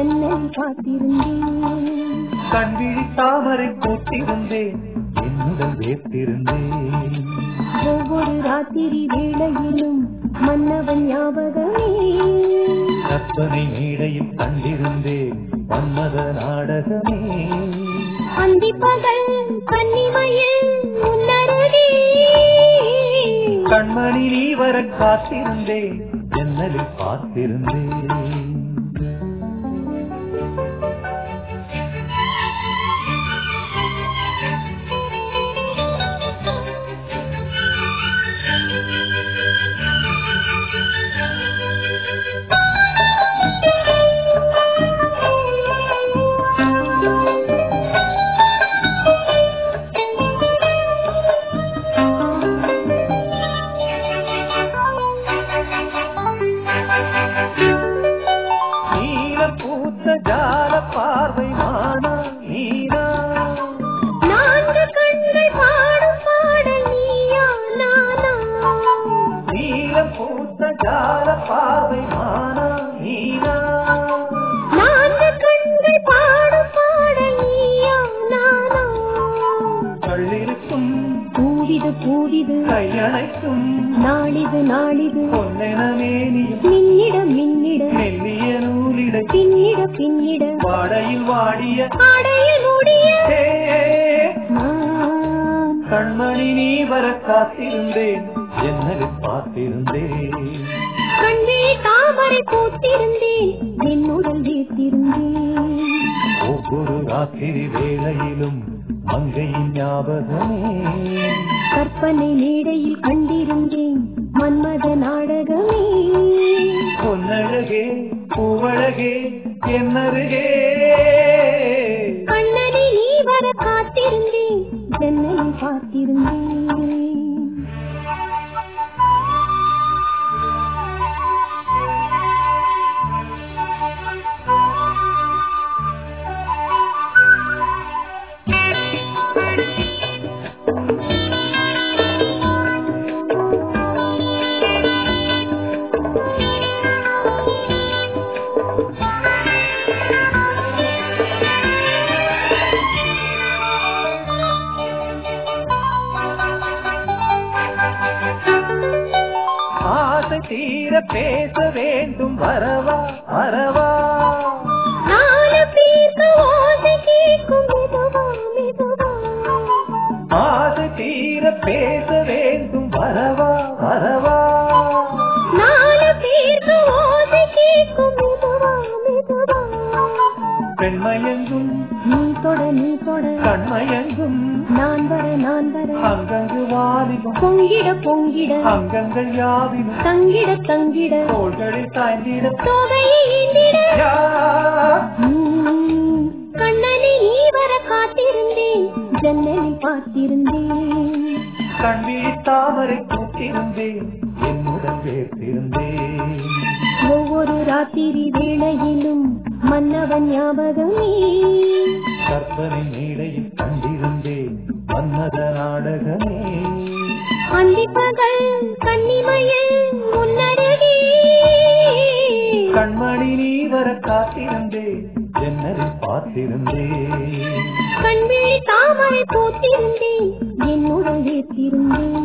ஜன்னல் காத்திருந்தேன் கண்விழி தாமரை பூத்திருந்தேன் என்னுடன் வேர்த்திருந்தேன் ஒவ்வொரு ராத்திரி வேளையிலும் மன்னவன் ஞாபகமே கற்பனை மேடையில் கண்டிருந்தேன் மன்மத நாடகமே அந்தி பகல் கன்னிமையில் முன்னருகே கண்மணி நீ வர காத்திருந்தேன் ஜன்னலில் பார்த்திருந்தேன் நீல பூத்த ஜால பார்வை மானா நீனா நான்கு கண்கள் பாடும் பாடல் நீயா நானா நீல பூத்த ஜால பார்வை மானா நீனா நான்கு கண்கள் பாடும் பாடல் நீயா நானா கள்ளிருக்கும் பூவிது பூவிது கையணைக்கும் நாளிது நாளிது பொன்னெனமேனியும் மின்னிட மின்னிட மெல்லிய நூலிடை பின்னிட பின்னிட வாடையில் வாடிய ஆடையில் மூடிய ஹே, நான் கண்மணி நீ வர காத்திருந்தேன் என்னில் பார்த்திருந்தேன் கண்ணில் தாமரை பூத்திருந்தேன் என்னுடன் வீட்டிருந்தேன் ஒவ்வொரு ராத்திரி வேளையிலும் மங்கையின் ஞாபகமே கற்பனை மேடையில் கண்டிருந்தேன் மன்மத நாடகமே பொன்னழகே பூவழகே என்னருகே கண்ணனை நீ வர காத்திருந்தேன் ஜன்னலில் பார்த்திருந்தேன் ஆசை தீர பேச வேண்டும் வரவா வரவா நாலு பேருக்கு ஓசை கேட்கும் மெதுவா மெதுவா ஆசை தீர பேச வேண்டும் வரவா வரவா நாலு பேருக்கு ஓசை கேட்கும் மெதுவா மெதுவா பெண்மயங்கும் நீ தொட நீ தொட கண்மயங்கும் நான் வர நான் வர அங்கங்கு வாலிபம் பொங்கிட பொங்கிட அங்கங்கள் யாவினும் தங்கிட தங்கிட தோள்களில் தாய்ந்திட தொகையை ஏந்திட யா. உம், கண்ணனை நீ வர காத்திருந்தேன் ஜன்னலில் பார்த்திருந்தேன் கண்விழி தாமரை கூட்டிருந்தேன் என்னுடன் வேர்த்திருந்தேன் ஒவ்வொரு ராத்திரி வேளையிலும் மன்னவன் ஞாபகமே கற்பனை மேடையில் கண்டிருந்தேன் மன்மத நாடகமே அந்தி பகல் கன்னிமையில் முன்னருகே கண்மணி நீ வர காத்திருந்தேன் ஜன்னலில் பார்த்திருந்தேன் கண்விழி தாமரை பூத்திருந்தேன் என்னுடன் ஏற்றிருந்தேன்